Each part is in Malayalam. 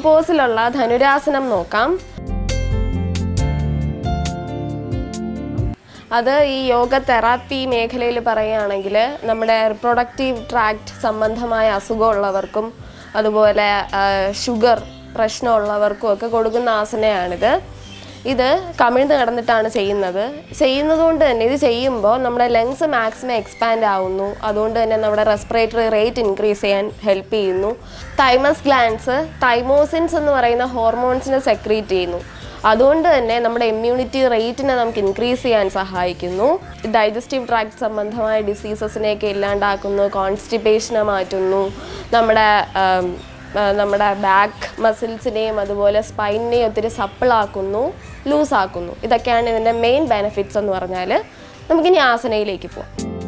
പോസിലുള്ള ധനുരാസനം നോക്കാം അത് ഈ യോഗ തെറാപ്പി മേഖലയിൽ പറയുകയാണെങ്കിൽ നമ്മുടെ റിപ്രൊഡക്റ്റീവ് ട്രാക്ട് സംബന്ധമായ അസുഖമുള്ളവർക്കും അതുപോലെ ഷുഗർ പ്രശ്നമുള്ളവർക്കും ഒക്കെ കൊടുക്കുന്ന ആസനയാണിത് ഇത് കമിഴ്ന്ന് കിടന്നിട്ടാണ് ചെയ്യുന്നത് ചെയ്യുന്നത് കൊണ്ട് തന്നെ ഇത് ചെയ്യുമ്പോൾ നമ്മുടെ ലങ്സ് മാക്സിമം എക്സ്പാൻഡ് ആവുന്നു അതുകൊണ്ട് തന്നെ നമ്മുടെ റെസ്പിറേറ്ററി റേറ്റ് ഇൻക്രീസ് ചെയ്യാൻ ഹെൽപ്പ് ചെയ്യുന്നു തൈമസ് ഗ്ലാൻസ് തൈമോസിൻസ് എന്ന് പറയുന്ന ഹോർമോൺസിനെ സെക്രീറ്റ് ചെയ്യുന്നു അതുകൊണ്ട് തന്നെ നമ്മുടെ ഇമ്മ്യൂണിറ്റി റേറ്റിനെ നമുക്ക് ഇൻക്രീസ് ചെയ്യാൻ സഹായിക്കുന്നു ഡൈജസ്റ്റീവ് ട്രാക്ട് സംബന്ധമായ ഡിസീസസിനെയൊക്കെ ഇല്ലാണ്ടാക്കുന്നു കോൺസ്റ്റിപ്പേഷനെ മാറ്റുന്നു നമ്മുടെ ആം, ആ, നമ്മുടെ ബാക്ക് മസിൽസിനെയും അതുപോലെ സ്പൈനിനെയും ഒത്തിരി സപ്പിളാക്കുന്നു ലൂസാക്കുന്നു ഇതൊക്കെയാണ് ഇതിൻ്റെ മെയിൻ ബെനിഫിറ്റ്സ് എന്ന് പറഞ്ഞാൽ നമുക്കിനി ആസനയിലേക്ക് പോവാം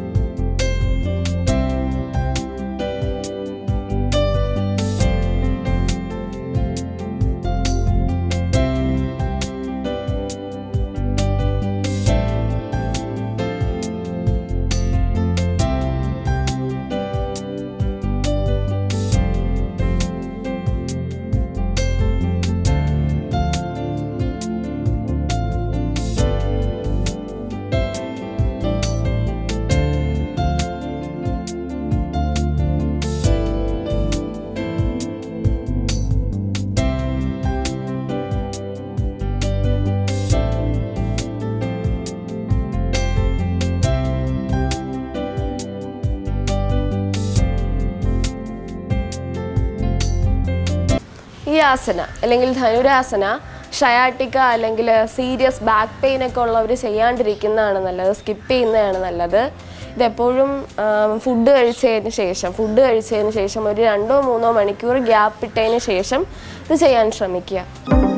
ഈ ആസന അല്ലെങ്കിൽ ധനുരാസന ഷയാട്ടിക്ക അല്ലെങ്കിൽ സീരിയസ് ബാക്ക് പെയിൻ ഒക്കെ ഉള്ളവർ ചെയ്യാണ്ടിരിക്കുന്നതാണ് നല്ലത് സ്കിപ്പ് ചെയ്യുന്നതാണ് നല്ലത് ഇതെപ്പോഴും ഫുഡ് കഴിച്ചതിന് ശേഷം ഫുഡ് കഴിച്ചതിന് ശേഷം ഒരു രണ്ടോ മൂന്നോ മണിക്കൂർ ഗ്യാപ്പ് ഇട്ടതിന് ശേഷം ഇത് ചെയ്യാൻ ശ്രമിക്കുക